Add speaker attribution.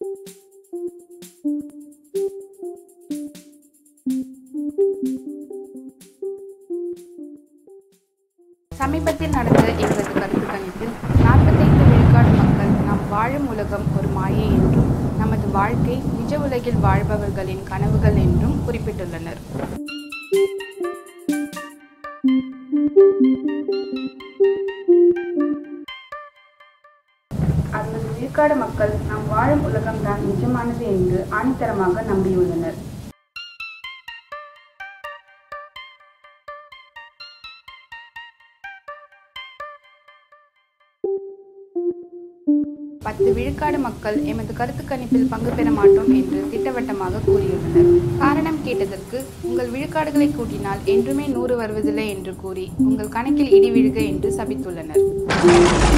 Speaker 1: சமீபத்தில் நடந்த எங்களது கருத்து கணிப்பில் நாற்பத்தைந்து விழுக்காடு மக்கள் நாம் வாழும் உலகம் ஒரு மாயை என்றும் நமது வாழ்க்கை நிஜ உலகில் வாழ்பவர்களின் கனவுகள் என்றும் குறிப்பிட்டுள்ளனர் அறுபது விழுக்காடு மக்கள் நாம் வாழும் உலகம்தான் நிஜமானது என்று ஆணித்தரமாக நம்பியுள்ளனர் பத்து விழுக்காடு மக்கள் எமது கருத்து கணிப்பில் பங்கு பெற மாட்டோம் என்று திட்டவட்டமாக கூறியுள்ளனர் காரணம் கேட்டதற்கு உங்கள் விழுக்காடுகளை கூட்டினால் என்றுமே நூறு வருவதில்லை என்று கூறி உங்கள் கணக்கில் இடி விழுக என்று சபித்துள்ளனர்